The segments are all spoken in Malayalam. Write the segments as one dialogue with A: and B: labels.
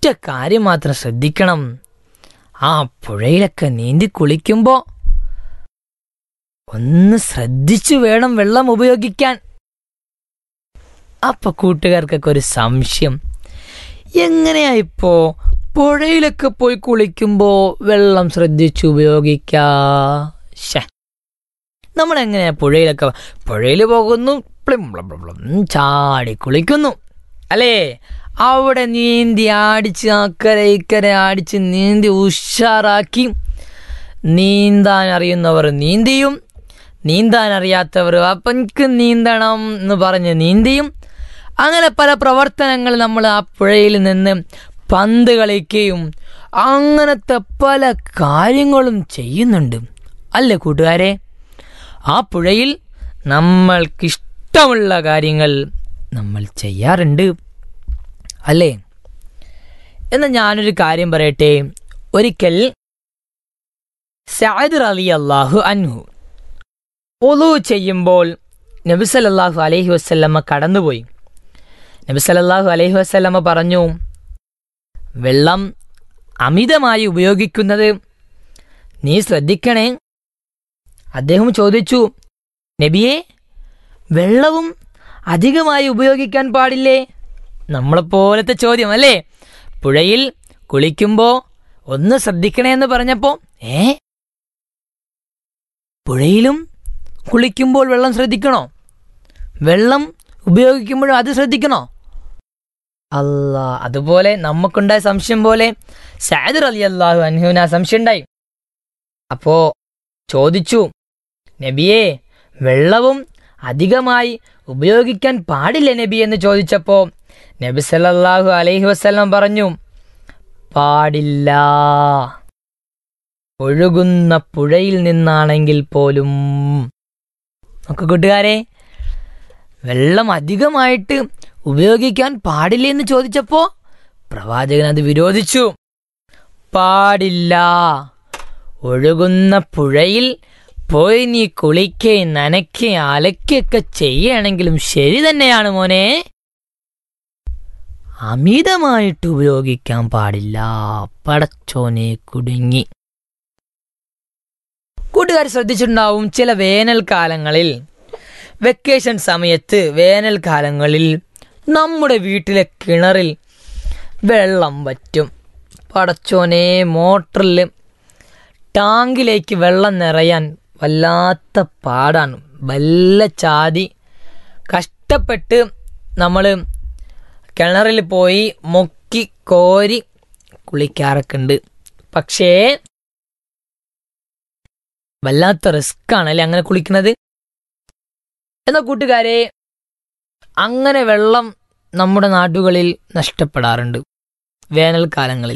A: ഒരൊറ്റ കാര്യം മാത്രം ശ്രദ്ധിക്കണം ആ പുഴയിലൊക്കെ നീന്തി കുളിക്കുമ്പോൾ ഒന്ന് ശ്രദ്ധിച്ചു വേണം വെള്ളം ഉപയോഗിക്കാൻ അപ്പൊ കൂട്ടുകാർക്കൊക്കെ ഒരു സംശയം എങ്ങനെയാ ഇപ്പോ പുഴയിലൊക്കെ പോയി കുളിക്കുമ്പോ വെള്ളം ശ്രദ്ധിച്ചു ഉപയോഗിക്കാ ശ്ശെ. നമ്മളെങ്ങനെയാ പുഴയിലൊക്കെ പുഴയിൽ പോകുന്നു പ്ലിം പ്ലം പ്ലം പ്ലം ചാടി കുളിക്കുന്നു അല്ലേ അവിടെ നീന്തി ആടിച്ച് അക്കരെ ഇക്കരെ ആടിച്ച് നീന്തി ഉഷാറാക്കി നീന്താൻ അറിയുന്നവർ നീന്തിയും നീന്താൻ അറിയാത്തവർ അപ്പൻക്ക് നീന്തണം എന്ന് പറഞ്ഞ് നീന്തിയും അങ്ങനെ പല പ്രവർത്തനങ്ങൾ നമ്മൾ ആ പുഴയിൽ നിന്ന് പന്ത് കളിക്കുകയും അങ്ങനത്തെ പല കാര്യങ്ങളും ചെയ്യുന്നുണ്ട് അല്ലേ കൂട്ടുകാരെ ആ പുഴയിൽ നമ്മൾക്കിഷ്ടമുള്ള കാര്യങ്ങൾ നമ്മൾ ചെയ്യാറുണ്ട് അല്ലേ എന്നാൽ ഞാനൊരു കാര്യം പറയട്ടെ ഒരിക്കൽ സഅദ് അലി അള്ളാഹു അൻഹു ഒലു ചെയ്യുമ്പോൾ നബി സല്ലല്ലാഹു അലൈഹി വസല്ലമ്മ കടന്നുപോയി നബി സല്ലല്ലാഹു അലൈഹി വസല്ലമ്മ പറഞ്ഞു വെള്ളം അമിതമായി ഉപയോഗിക്കുന്നത് നീ ശ്രദ്ധിക്കണേ അദ്ദേഹം ചോദിച്ചു നബിയെ വെള്ളവും അധികമായി ഉപയോഗിക്കാൻ പാടില്ലേ നമ്മളെപ്പോലത്തെ ചോദ്യം അല്ലേ പുഴയിൽ കുളിക്കുമ്പോൾ ഒന്ന് ശ്രദ്ധിക്കണേ എന്ന് പറഞ്ഞപ്പോൾ ഏ പുഴയിലും കുളിക്കുമ്പോൾ വെള്ളം ശ്രദ്ധിക്കണോ വെള്ളം ഉപയോഗിക്കുമ്പോഴും അത് ശ്രദ്ധിക്കണോ അല്ല അതുപോലെ നമുക്കുണ്ടായ സംശയം പോലെ സാദർ അലി അള്ളാഹു അൻഹുവിന് ആ സംശയം ഉണ്ടായി അപ്പോ ചോദിച്ചു നബിയെ വെള്ളവും അധികമായി ഉപയോഗിക്കാൻ പാടില്ല നബി എന്ന് ചോദിച്ചപ്പോ നബി സല്ലല്ലാഹു അലൈഹി വസല്ലം പറഞ്ഞു പാടില്ല ഒഴുകുന്ന പുഴയിൽ നിന്നാണെങ്കിൽ പോലും നമുക്ക് കൂട്ടുകാരെ വെള്ളം അധികമായിട്ട് ഉപയോഗിക്കാൻ പാടില്ല എന്ന് ചോദിച്ചപ്പോ പ്രവാചകൻ അത് വിരോധിച്ചു പാടില്ല ഒഴുകുന്ന പുഴയിൽ പോയി നീ കുളിക്കുകയും നനയ്ക്കുകയും അലക്കുകയൊക്കെ ചെയ്യണമെങ്കിലും ശരി തന്നെയാണ് മോനെ അമിതമായിട്ട് ഉപയോഗിക്കാൻ പാടില്ല പടച്ചോനെ കുടുങ്ങി കൂട്ടുകാർ ശ്രദ്ധിച്ചിട്ടുണ്ടാവും ചില വേനൽക്കാലങ്ങളിൽ വെക്കേഷൻ സമയത്ത് വേനൽക്കാലങ്ങളിൽ നമ്മുടെ വീട്ടിലെ കിണറിൽ വെള്ളം വറ്റും പടച്ചോനെ മോട്ടറിൽ ടാങ്കിലേക്ക് വെള്ളം നിറയാൻ വല്ലാത്ത പാടാണ് വല്ല ചാതി കഷ്ടപ്പെട്ട് നമ്മൾ കിണറിൽ പോയി മുക്കി കോരി കുളിക്കാറൊക്കെ ഉണ്ട് പക്ഷേ വല്ലാത്ത റിസ്ക് ആണല്ലേ അങ്ങനെ കുളിക്കുന്നത് എന്നാൽ കൂട്ടുകാരെ അങ്ങനെ വെള്ളം നമ്മുടെ നാടുകളിൽ നഷ്ടപ്പെടാറുണ്ട് വേനൽക്കാലങ്ങളിൽ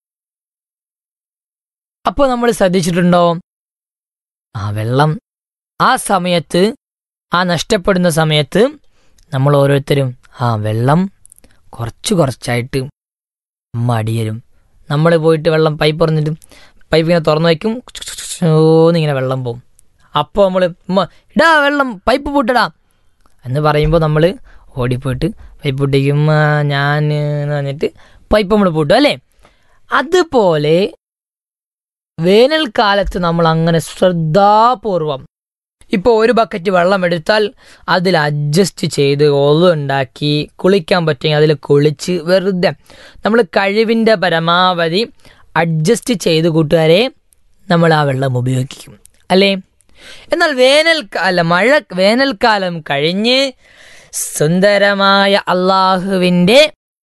A: അപ്പോൾ നമ്മൾ ശ്രദ്ധിച്ചിട്ടുണ്ടോ ആ വെള്ളം ആ സമയത്ത് ആ നഷ്ടപ്പെടുന്ന സമയത്ത് നമ്മൾ ഓരോരുത്തരും ആ വെള്ളം കുറച്ച് കുറച്ചായിട്ട് മടിയരും നമ്മൾ പോയിട്ട് വെള്ളം പൈപ്പ് തുറന്നിട്ട് പൈപ്പ് ഇങ്ങനെ തുറന്നു വയ്ക്കും ഇങ്ങനെ വെള്ളം പോകും അപ്പോൾ നമ്മൾ ഉമ്മ ഇടാ വെള്ളം പൈപ്പ് പൂട്ടിടാ എന്ന് പറയുമ്പോൾ നമ്മൾ ഓടിപ്പോയിട്ട് പൈപ്പ് പൊട്ടിക്കും "ആ, ഞാൻ എന്ന് പറഞ്ഞിട്ട് പൈപ്പ് നമ്മൾ പൂട്ടും അല്ലേ അതുപോലെ വേനൽക്കാലത്ത് നമ്മൾ അങ്ങനെ ശ്രദ്ധാപൂർവം ഇപ്പോൾ ഒരു ബക്കറ്റ് വെള്ളം എടുത്താൽ അതിൽ അഡ്ജസ്റ്റ് ചെയ്ത് ഒളു ഉണ്ടാക്കി കുളിക്കാൻ പറ്റുമെങ്കിൽ അതിൽ കുളിച്ച് വെറുതെ നമ്മൾ കഴിവിൻ്റെ പരമാവധി അഡ്ജസ്റ്റ് ചെയ്ത് കൂട്ടുകാരെ നമ്മൾ ആ വെള്ളം ഉപയോഗിക്കും അല്ലേ എന്നാൽ വേനൽക്കാലം മഴ വേനൽക്കാലം കഴിഞ്ഞ് സുന്ദരമായ അള്ളാഹുവിൻ്റെ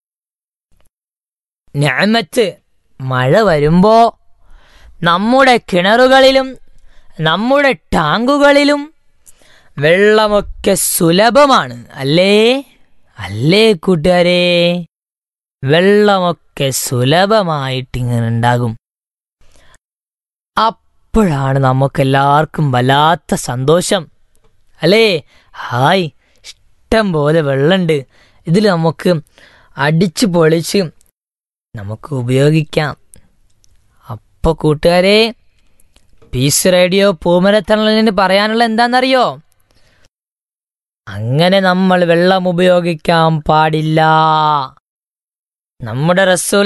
A: ഞാമത്ത് മഴ വരുമ്പോ നമ്മുടെ കിണറുകളിലും നമ്മുടെ ടാങ്കുകളിലും വെള്ളമൊക്കെ സുലഭമാണ് അല്ലേ അല്ലേ കൂട്ടുകാരെ വെള്ളമൊക്കെ സുലഭമായിട്ട് ഇങ്ങനെ ഉണ്ടാകും അപ്പോഴാണ് നമുക്കെല്ലാവർക്കും വല്ലാത്ത സന്തോഷം അല്ലേ ഹായ് ഇഷ്ടം പോലെ വെള്ളമുണ്ട് ഇതിൽ നമുക്ക് അടിച്ചു പൊളിച്ച് നമുക്ക് ഉപയോഗിക്കാം അപ്പോൾ കൂട്ടുകാരെ പീസ് റേഡിയോ പൂമരത്തണലിന് പറയാനുള്ള എന്താണെന്നറിയോ അങ്ങനെ നമ്മൾ വെള്ളം ഉപയോഗിക്കാൻ പാടില്ല നമ്മുടെ റസൂൽ